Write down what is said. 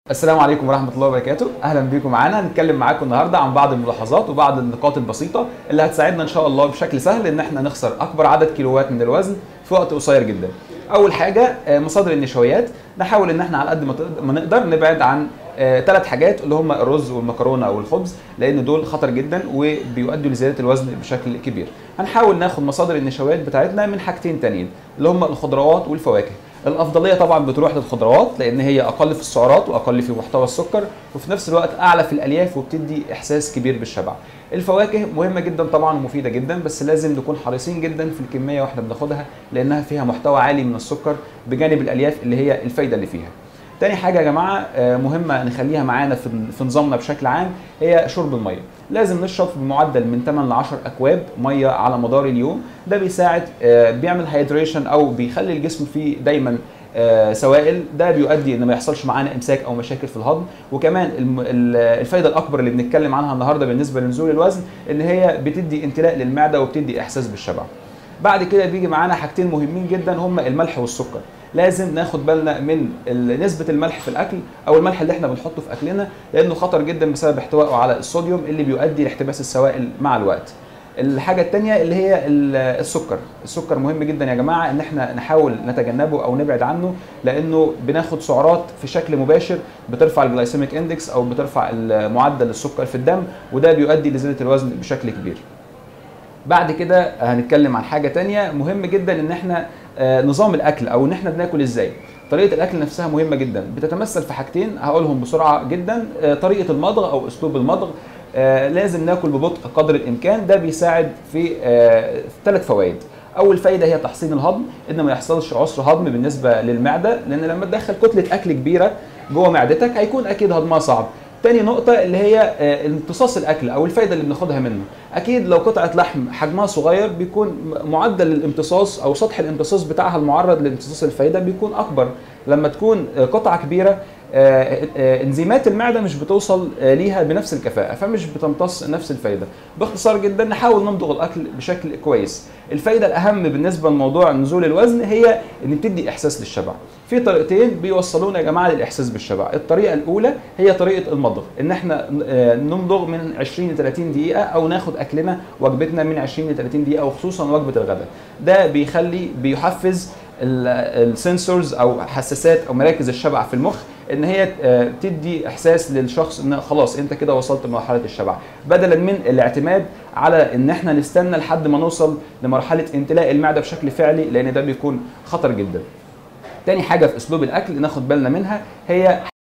السلام عليكم ورحمة الله وبركاته، أهلا بيكم معانا هنتكلم معاكم النهارده عن بعض الملاحظات وبعض النقاط البسيطة اللي هتساعدنا إن شاء الله بشكل سهل إن احنا نخسر أكبر عدد كيلوات من الوزن في وقت قصير جدا. أول حاجة آه، مصادر النشويات، نحاول إن احنا على قد ما تقد- ما نقدر نبعد عن ثلاث حاجات اللي هم الرز والمكرونه والخبز لان دول خطر جدا وبيؤدوا لزياده الوزن بشكل كبير هنحاول ناخد مصادر النشويات بتاعتنا من حاجتين تانيين اللي هم الخضروات والفواكه الافضليه طبعا بتروح للخضروات لان هي اقل في السعرات واقل في محتوى السكر وفي نفس الوقت اعلى في الالياف وبتدي احساس كبير بالشبع الفواكه مهمه جدا طبعا ومفيده جدا بس لازم نكون حريصين جدا في الكميه واحنا بناخدها لانها فيها محتوى عالي من السكر بجانب الالياف اللي هي الفايده اللي فيها تاني حاجة يا جماعة آه، مهمة نخليها معانا في في نظامنا بشكل عام هي شرب المية لازم نشرب بمعدل من 8 ل 10 أكواب مية على مدار اليوم ده بيساعد آه، بيعمل هيدريشن أو بيخلي الجسم فيه دايما آه، سوائل ده بيؤدي ان ما يحصلش معانا امساك او مشاكل في الهضم وكمان الم- ال- الفايده الاكبر اللي بنتكلم عنها النهارده بالنسبه لنزول الوزن ان هي بتدي امتلاء للمعده وبتدي احساس بالشبع بعد كده بيجي معانا حاجتين مهمين جدا هما الملح والسكر لازم ناخد بالنا من ال- نسبة الملح في الأكل أو الملح اللي احنا بنحطه في أكلنا لأنه خطر جدا بسبب احتوائه على الصوديوم اللي بيؤدي لاحتباس السوائل مع الوقت. الحاجة التانية اللي هي ال- السكر، السكر مهم جدا يا جماعة إن احنا نحاول نتجنبه أو نبعد عنه لأنه بناخد سعرات في شكل مباشر بترفع الجلايسيميك اندكس أو بترفع ال- معدل السكر في الدم وده بيؤدي لزيادة الوزن بشكل كبير. بعد كده هنتكلم عن حاجه تانية مهم جدا ان احنا آه، نظام الاكل او ان احنا بناكل ازاي طريقه الاكل نفسها مهمه جدا بتتمثل في حاجتين هقولهم بسرعه جدا آه، طريقه المضغ او اسلوب المضغ آه، لازم ناكل ببطء قدر الامكان ده بيساعد في ثلاث فوائد اول فايده هي تحسين الهضم ان ما يحصلش عسر هضم بالنسبه للمعده لان لما تدخل كتله اكل كبيره جوه معدتك هيكون اكيد هضمها صعب تاني نقطة اللي هي آه، امتصاص الأكل أو الفايدة اللي بناخدها منه، أكيد لو قطعة لحم حجمها صغير بيكون م- معدل الامتصاص أو سطح الامتصاص بتاعها المعرض لامتصاص الفايدة بيكون أكبر، لما تكون آه، قطعة كبيرة آه، آه، انزيمات المعدة مش بتوصل آه، ليها بنفس الكفاءة فمش بتمتص نفس الفايدة، باختصار جدا نحاول نمضغ الأكل بشكل كويس، الفايدة الأهم بالنسبة لموضوع نزول الوزن هي إن بتدي إحساس للشبع، في طريقتين بيوصلونا يا جماعه للاحساس بالشبع الطريقه الاولى هي طريقه المضغ ان احنا آه، نمضغ من 20 ل 30 دقيقه او ناخد اكلنا وجبتنا من 20 ل 30 دقيقه وخصوصا وجبه الغداء ده بيخلي بيحفز السنسورز او حساسات او مراكز الشبع في المخ ان هي آه، تدي احساس للشخص ان خلاص انت كده وصلت لمرحله الشبع بدلا من الاعتماد على ان احنا نستنى لحد ما نوصل لمرحله امتلاء المعده بشكل فعلي لان ده بيكون خطر جدا تاني حاجه في اسلوب الاكل ناخد بالنا منها هي